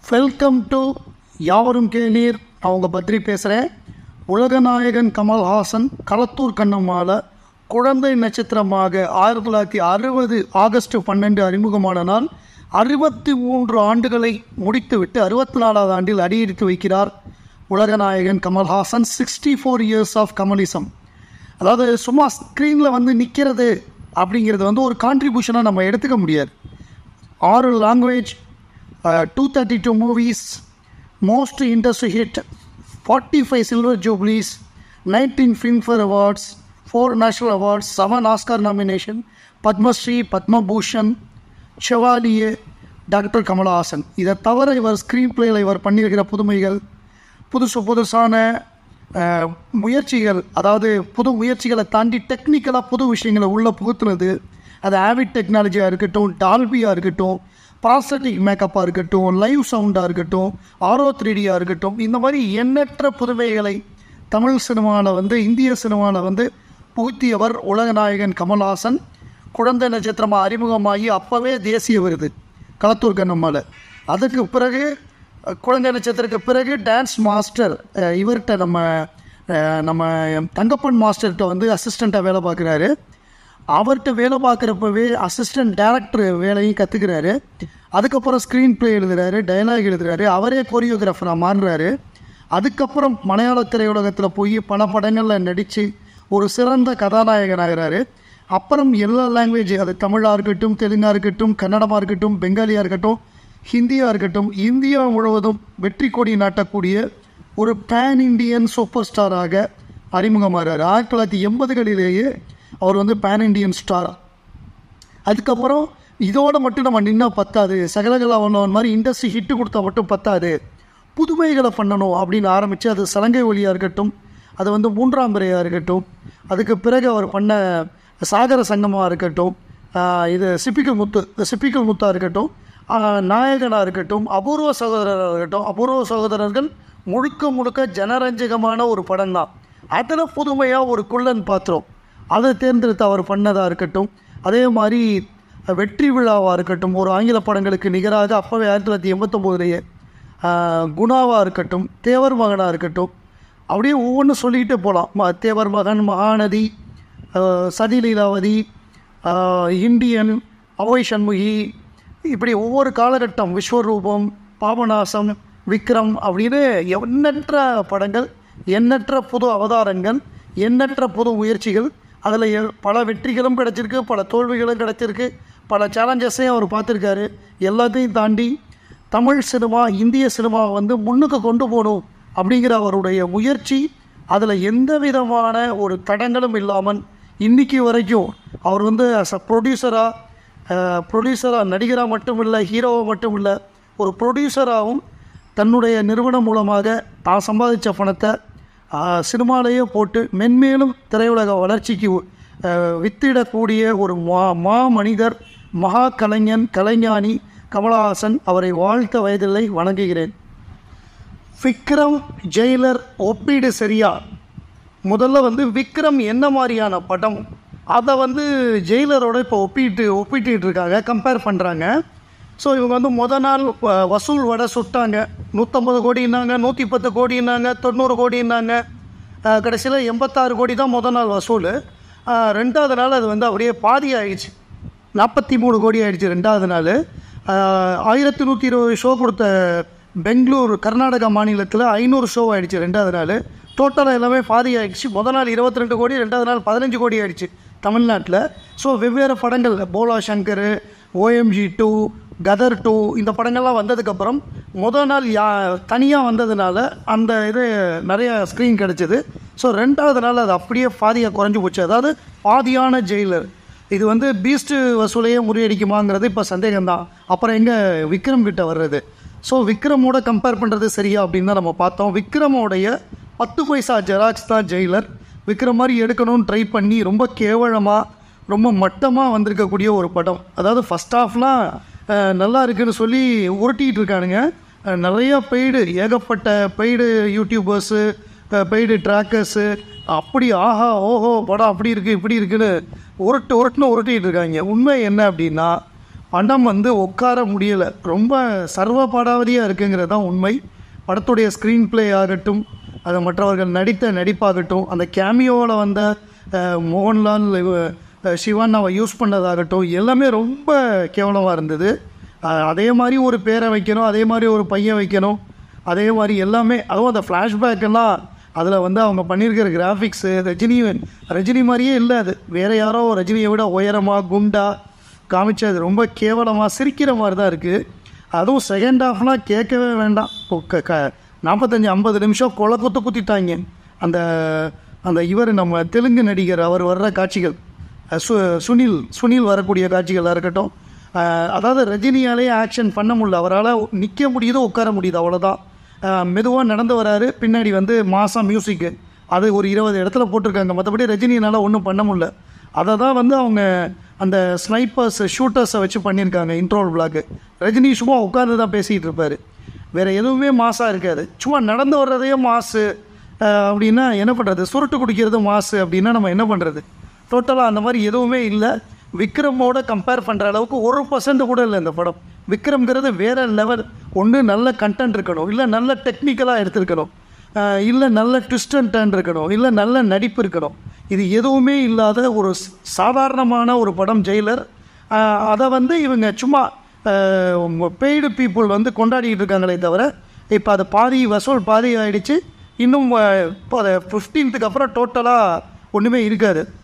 welcome to யாவரும் கேளீர் அவங்க பற்றி பேசுகிறேன் உலகநாயகன் கமல்ஹாசன் களத்தூர் கண்ணம்மாவில் குழந்தை நட்சத்திரமாக ஆயிரத்தி தொள்ளாயிரத்தி அறுபது ஆகஸ்ட் பன்னெண்டு அறிமுகமான நாள் அறுபத்தி மூன்று ஆண்டுகளை முடித்துவிட்டு அறுபத்தி நாலாவது ஆண்டில் அடியெடுத்து வைக்கிறார் உலகநாயகன் Kamal Haasan sixty four years of Kamalism அதாவது சும்மா ஸ்க்ரீனில் வந்து நிற்கிறது அப்படிங்கிறது வந்து ஒரு கான்ட்ரிபியூஷனாக நம்ம எடுத்துக்க முடியாது ஆறு language two thirty two movies most industry hit forty five silver jubilees nineteen Filmfare awards four national awards seven Oscar nomination Padma Shri Padma Bhushan Chevalier doctor Kamal Haasan இதை தவிர இவர் ஸ்க்ரீன் பிளேயில் இவர் பண்ணியிருக்கிற புதுமைகள் புதுசு புதுசான அஹ், முயற்சிகள் அதாவது புது முயற்சிகளை தாண்டி டெக்னிக்கலாக புது விஷயங்களை உள்ளே புகுத்துனது அது ஆவிட் டெக்னாலஜியாக இருக்கட்டும் டால்பியாக இருக்கட்டும் ப்ராசட்டிக் மேக்கப்பாக இருக்கட்டும் லைவ் சவுண்டாக இருக்கட்டும் ஆரோ த்ரீடியாக இருக்கட்டும் இந்த மாதிரி எண்ணற்ற புதுமைகளை தமிழ் சினிமாவில் வந்து இந்திய சினிமாவில் வந்து புகுத்தியவர் உலகநாயகன் கமல்ஹாசன் குழந்தை நட்சத்திரமாக அறிமுகமாகி அப்போவே தேசிய விருது களத்தூர் கண்ணம்மாவில் அதுக்கு பிறகு அஹ், குழந்தை நட்சத்திரத்துக்கு பிறகு டான்ஸ் மாஸ்டர் அஹ், இவர்கிட்ட நம்ம அஹ், நம்ம தங்கப்பன் மாஸ்டர்கிட்ட வந்து அசிஸ்டண்ட்டாக வேலை பார்க்குறாரு அவர்கிட்ட வேலை பார்க்குறப்பவே அசிஸ்டன்ட் டேரக்டர் வேலையும் கற்றுக்கிறாரு அதுக்கப்புறம் ஸ்க்ரீன் ப்ளே எழுதுறாரு டயலாக் எழுதுறாரு அவரே கோரியோகிராஃபராக மாறுறாரு அதுக்கப்புறம் மலையாள திரையுலகத்தில் போய் பல படங்களில் நடித்து ஒரு சிறந்த கதாநாயகனாகிறாரு அப்புறம் எல்லா லாங்குவேஜ் அது தமிழாக இருக்கட்டும் தெலுங்காக இருக்கட்டும் கன்னடமாக இருக்கட்டும் பெங்காலியாக இருக்கட்டும் ஹிந்தியாக இருக்கட்டும் இந்தியா முழுவதும் வெற்றி கொடி நாட்டக்கூடிய ஒரு பேன் இண்டியன் சூப்பர் ஸ்டாராக அறிமுகமாகிறார் ஆயிரத்தி தொள்ளாயிரத்தி எண்பதுகளிலேயே அவர் வந்து பேன் இண்டியன் ஸ்டார் அதுக்கப்புறம் இதோட மட்டும் நம்ம நின்னா பத்தாது சகலகலா ஒன்றவன் மாதிரி இண்டஸ்ட்ரி ஹிட்டு கொடுத்தா மட்டும் பத்தாது புதுமைகளை பண்ணணும் அப்படின்னு ஆரம்பித்து அது சலங்கை ஒலியாக இருக்கட்டும் அது வந்து மூன்றாம் பிறையாக இருக்கட்டும் அதுக்கு பிறகு அவர் பண்ண சாகர சங்கமாக இருக்கட்டும் ஆஹ் இது சிப்பிக்கல் முத்து இந்த சிப்பிக்கல் முத்தாக இருக்கட்டும் ஆஹ் நாயகனாக இருக்கட்டும் அபூர்வ சகோதரராக இருக்கட்டும் அபூர்வ சகோதரர்கள் முழுக்க முழுக்க ஜனரஞ்சகமான ஒரு படம் தான் அதில் புதுமையாக ஒரு குள்ளன் பாத்திரம் அதை தேர்ந்தெடுத்து அவர் பண்ணதாக இருக்கட்டும் அதே மாதிரி வெற்றி விழாவாக இருக்கட்டும் ஒரு ஆங்கில படங்களுக்கு நிகராக அப்போவே ஆயிரத்தி தொள்ளாயிரத்தி எண்பத்தொம்போதுலேயே குணாவாக இருக்கட்டும் தேவர் மகனாக இருக்கட்டும் அப்படியே ஒவ்வொன்றும் சொல்லிக்கிட்டே போகலாம் ம- தேவர் மகன் மகாநதி ஆஹ் சதிலீலாவதி ஆஹ் இந்தியன் அவை சண்முகி இப்படி ஒவ்வொரு காலகட்டம் விஸ்வரூபம் பாபநாசம் விக்ரம் அப்படின்னு எண்ணற்ற படங்கள் எண்ணற்ற புது அவதாரங்கள் எண்ணற்ற புது முயற்சிகள் அதில் பல வெற்றிகளும் கிடைச்சிருக்கு பல தோல்விகளும் கிடைச்சிருக்கு பல சேலஞ்சஸையும் அவர் பார்த்துருக்காரு எல்லாத்தையும் தாண்டி தமிழ் சினிமா இந்திய சினிமாவை வந்து முன்னுக்கு கொண்டு போகணும் அப்படிங்கிற அவருடைய முயற்சி அதில் எந்த விதமான ஒரு தடங்களும் இல்லாமல் இன்னைக்கு வரைக்கும் அவர் வந்து அஸ் அ ப்ரொடியூசராக ப்ரொடியூசராக நடிகராக மட்டும் இல்லை ஹீரோவாக மட்டும் இல்லை ஒரு ப்ரொடியூசராகவும் தன்னுடைய நிறுவனம் மூலமாக தான் சம்பாதிச்ச பணத்தை ஆஹ், சினிமாலேயே போட்டு மென்மேலும் திரையுலக வளர்ச்சிக்கு ஆஹ், வித்திடக்கூடிய ஒரு மா மா மனிதர் மகா கலைஞன் கலைஞானி கமலஹாசன் அவரை வாழ்த்த வயதில்லை வணங்குகிறேன் விக்ரம் ஜெயிலர் ஒப்பீடு சரியா முதல்ல வந்து விக்ரம் என்ன மாதிரியான படம் அதை வந்து ஜெயிலரோட இப்போ ஒப்பிட்டு ஒப்பிட்டு இருக்காங்க கம்பேர் பண்ணுறாங்க ஸோ இவங்க வந்து முத நாள் வ- வசூல் வடை சுட்டாங்க நூற்றம்பது கோடின்னாங்க நூற்றி பத்து கோடின்னாங்க தொண்ணூறு கோடின்னாங்க கடைசியில் எண்பத்தாறு கோடி தான் முத நாள் வசூல் அஹ், ரெண்டாவது நாள் அது வந்து அப்படியே பாதி ஆயிடுச்சு நாற்பத்தி மூணு கோடி ஆயிடுச்சு ரெண்டாவது நாள் ஆயிரத்தி நூற்றி இருபது ஷோ கொடுத்த பெங்களூர் கர்நாடகா மாநிலத்தில் ஐநூறு ஷோ ஆயிடுச்சு ரெண்டாவது நாள் டோட்டலாக எல்லாமே பாதி ஆயிடுச்சு முத நாள் இருபத்தி ரெண்டு கோடி ரெண்டாவது நாள் பதினஞ்சு கோடி ஆயிடுச்சு தமிழ்நாட்டில் ஸோ வெவ்வேறு படங்கள் Bholaa Shankar OMG two Gadar two இந்த படங்கள்லாம் வந்ததுக்கப்புறம் முதல் நாள் யா தனியாக வந்ததுனால அந்த இது நிறைய ஸ்க்ரீன் கிடச்சிது ஸோ ரெண்டாவது நாள் அது அப்படியே பாதியாக குறைஞ்சி போச்சு அதாவது பாதியான ஜெயிலர் இது வந்து பீஸ்ட் வசூலையே முறியடிக்குமாங்கிறது இப்போ சந்தேகம்தான் அப்புறம் எங்கே விக்ரம் கிட்ட வர்றது ஸோ விக்ரமோட கம்பேர் பண்ணுறது சரியா அப்படின்னு தான் நம்ம பார்த்தோம் விக்ரமோடைய பத்து பைசா ஜெராக்ஸ் தான் ஜெயிலர் விக்ரம் மாதிரி எடுக்கணும்னு ட்ரை பண்ணி ரொம்ப கேவலமாக ரொம்ப மட்டமாக வந்திருக்கக்கூடிய ஒரு படம் அதாவது ஃபஸ்ட் ஹாஃப்லாம் நல்லா இருக்குன்னு சொல்லி உருட்டிகிட்டு இருக்கானுங்க அஹ், நிறைய பெய்டு ஏகப்பட்ட பெய்டு யூடியூபர்ஸு பெய்டு ட்ராக்கர்ஸு அப்படி ஆஹா ஓஹோ படம் அப்படி இருக்குது இப்படி இருக்குன்னு உருட்டு உருட்டுன்னு உருட்டிகிட்டு இருக்காங்க உண்மை என்ன அப்படின்னா படம் வந்து உட்கார முடியலை ரொம்ப சர்வ பாடாவதியாக இருக்குங்கிறது தான் உண்மை படத்துடைய ஸ்க்ரீன் ப்ளே ஆகட்டும் அது மற்றவர்கள் நடித்த நடிப்பாகட்டும் அந்த கேமியோவில் வந்த அஹ், மோகன்லால் இவ- அஹ், சிவன் அவ யூஸ் பண்ணதாகட்டும் எல்லாமே ரொம்ப கேவலமாக இருந்தது அஹ், அதே மாதிரி ஒரு பேரை வைக்கணும் அதே மாதிரி ஒரு பையன் வைக்கணும் அதே மாதிரி எல்லாமே அதுவும் அந்த ஃப்ளாஷ்பேக் எல்லாம் அதில் வந்து அவங்க பண்ணியிருக்கிற கிராஃபிக்ஸு ரஜினி ரஜினி மாதிரியே இல்லை அது வேறு யாரோ ரஜினியை விட உயரமாக குண்டா காமிச்சது ரொம்ப கேவலமாக சிரிக்கிற மாதிரி தான் இருக்குது அதுவும் செகண்ட் ஹாஃப்லாம் கேட்கவே வேண்டாம் இப்போ க க நாற்பத்தஞ்சு ஐம்பது நிமிஷம் கொலை குத்து குத்திட்டாங்க அந்த அந்த இவர் நம்ம தெலுங்கு நடிகர் அவர் வர்ற காட்சிகள் அஹ் சு சுனில் சுனில் வரக்கூடிய காட்சிகளாக இருக்கட்டும் அஹ் அதாவது ரஜினியாலே ஆக்ஷன் பண்ண முடியல அவரால் நிற்க முடியுது உட்கார முடியுது அவ்வளோதான் மெதுவாக நடந்து வராரு பின்னாடி வந்து மாசம் மியூசிக்கு அது ஒரு இருபது இடத்துல போட்டிருக்காங்க மற்றபடி ரஜினியினால் ஒன்றும் பண்ண முடியல அதை தான் வந்து அவங்க அந்த ஸ்னைப்பர்ஸ் ஷூட்டர்ஸை வச்சு பண்ணியிருக்காங்க இன்ட்ரோல் பிளாக்கு ரஜினி சும்மா உட்காந்து தான் பேசிகிட்டு இருப்பார் வேறு எதுவுமே மாசாக இருக்காது சும்மா நடந்து வர்றதையே மாசு அஹ், அப்படின்னா என்ன பண்ணுறது சுருட்டு குடிக்கிறது மாசு அப்படின்னா நம்ம என்ன பண்ணுறது டோட்டலாக அந்த மாதிரி எதுவுமே இல்லை விக்ரமோட கம்பேர் பண்ணுற அளவுக்கு ஒரு பர்சன்ட் கூட இல்லை இந்த படம் விக்ரம்ங்கிறது வேற லெவல் ஒன்று நல்ல கண்டென்ட் இருக்கணும் இல்லை நல்ல டெக்னிக்கலாக எடுத்திருக்கணும் அஹ் இல்லை நல்ல ட்விஸ்ட் அண்ட் டர்ன் இருக்கணும் இல்லை நல்ல நடிப்பு இருக்கணும் இது எதுவுமே இல்லாத ஒரு ஸ்- சாதாரணமான ஒரு படம் ஜெயிலர் அஹ் அதை வந்து இவங்க சும்மா பெய்டு பீப்புள் வந்து கொண்டாடிட்டு இருக்காங்களே தவிர இப்போ அது பாதி வசூல் பாதி ஆயிடுச்சு இன்னும் அஹ், இப்போ அதை ஃபிஃப்டீன்த்துக்கு அப்புறம் டோட்டலாக ஒன்றுமே இருக்காது